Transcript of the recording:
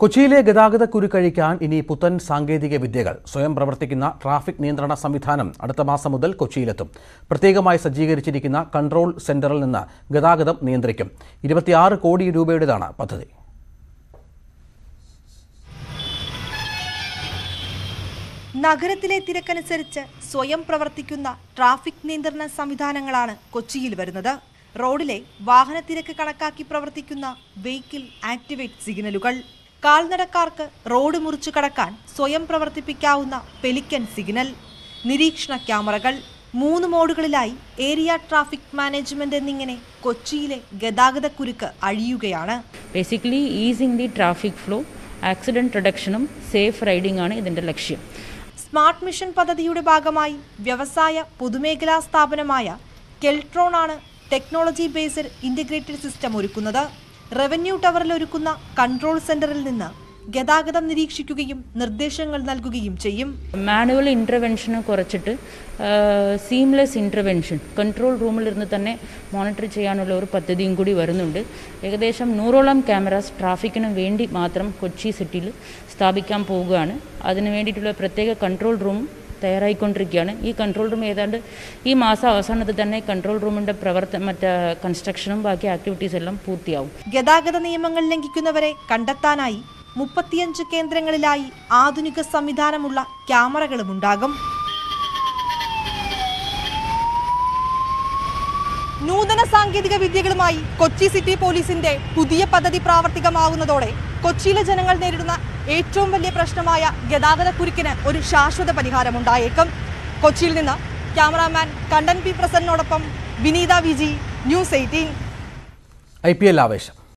കൊച്ചിയിലെ ഗതാഗത കുരുക്കഴിക്കാൻ ഇനി പുത്തൻ സാങ്കേതിക വിദ്യകൾ സ്വയം പ്രവർത്തിക്കുന്ന ട്രാഫിക് നിയന്ത്രണ സംവിധാനം അടുത്ത മാസം മുതൽ കൊച്ചിയിലെത്തും പ്രത്യേകമായി സജ്ജീകരിച്ചിരിക്കുന്ന കൺട്രോൾ സെന്ററിൽ നിന്ന് ഗതാഗതം നിയന്ത്രിക്കും ഇരുപത്തിയാറ് കോടി രൂപയുടേതാണ് പദ്ധതി നഗരത്തിലെ തിരക്കനുസരിച്ച് സ്വയം പ്രവർത്തിക്കുന്ന ട്രാഫിക് നിയന്ത്രണ സംവിധാനങ്ങളാണ് കൊച്ചിയിൽ വരുന്നത് റോഡിലെ വാഹനത്തിരക്ക് കണക്കാക്കി പ്രവർത്തിക്കുന്ന വെഹിക്കിൾ ആക്ടിവേറ്റ് സിഗ്നലുകൾ കാൽനടക്കാർക്ക് റോഡ് മുറിച്ചു കടക്കാൻ സ്വയം പ്രവർത്തിപ്പിക്കാവുന്ന പെലിക്കൻ സിഗ്നൽ നിരീക്ഷണ ക്യാമറകൾ മൂന്ന് മോഡുകളിലായി ഏരിയ ട്രാഫിക് മാനേജ്മെന്റ് എന്നിങ്ങനെ കൊച്ചിയിലെ ഗതാഗതക്കുരുക്ക് അഴിയുകയാണ് basically easing the traffic flow accident റിഡക്ഷനും സേഫ് റൈഡിംഗ് ആണ് ഇതിൻ്റെ ലക്ഷ്യം സ്മാർട്ട് മിഷൻ പദ്ധതിയുടെ ഭാഗമായി വ്യവസായ പൊതുമേഖലാ സ്ഥാപനമായ കെൽട്രോൺ ആണ് ടെക്നോളജി ബേസ്ഡ് ഇന്റഗ്രേറ്റഡ് സിസ്റ്റം ഒരുക്കുന്നത് റവന്യൂ ടവറിൽ ഒരുക്കുന്ന കൺട്രോൾ സെന്ററിൽ നിന്ന് ഗതാഗതം നിരീക്ഷിക്കുകയും നിർദ്ദേശങ്ങൾ നൽകുകയും ചെയ്യും മാനുവൽ ഇൻ്റർവെൻഷന് കുറച്ചിട്ട് സീംലെസ് ഇൻ്റർവെൻഷൻ കൺട്രോൾ റൂമിലിരുന്ന് തന്നെ മോണിറ്റർ ചെയ്യാനുള്ള ഒരു പദ്ധതിയും കൂടി വരുന്നുണ്ട് ഏകദേശം നൂറോളം ക്യാമറാസ് ട്രാഫിക്കിന് വേണ്ടി മാത്രം കൊച്ചി സിറ്റിയിൽ സ്ഥാപിക്കാൻ പോവുകയാണ് അതിന് വേണ്ടിയിട്ടുള്ള പ്രത്യേക കൺട്രോൾ റൂം തയ്യാറായിക്കൊണ്ടിരിക്കുകയാണ് ഈ കൺട്രോൾ റൂം ഏതാണ്ട് ഈ മാസം അവസാനത്തിൽ തന്നെ കൺട്രോൾ റൂമിൻ്റെ പ്രവർത്തന മറ്റേ കൺസ്ട്രക്ഷനും ബാക്കി ആക്ടിവിറ്റീസ് എല്ലാം പൂർത്തിയാവും ഗതാഗത നിയമങ്ങൾ ലംഘിക്കുന്നവരെ കണ്ടെത്താനായി മുപ്പത്തിയഞ്ച് കേന്ദ്രങ്ങളിലായി ആധുനിക സംവിധാനമുള്ള ക്യാമറകളും ഉണ്ടാകും നൂതന സാങ്കേതിക വിദ്യകളുമായി കൊച്ചി സിറ്റി പോലീസിന്റെ പുതിയ പദ്ധതി പ്രാവർത്തികമാവുന്നതോടെ കൊച്ചിയിലെ ജനങ്ങൾ നേരിടുന്ന ഏറ്റവും വലിയ പ്രശ്നമായ ഗതാഗത കുരുക്കിന് ഒരു ശാശ്വത പരിഹാരമുണ്ടായേക്കും കൊച്ചിയിൽ നിന്ന് ക്യാമറാമാൻ കണ്ടൻ പി പ്രസന്നോടൊപ്പം Vineetha Viji news eighteen I P L ആവേശം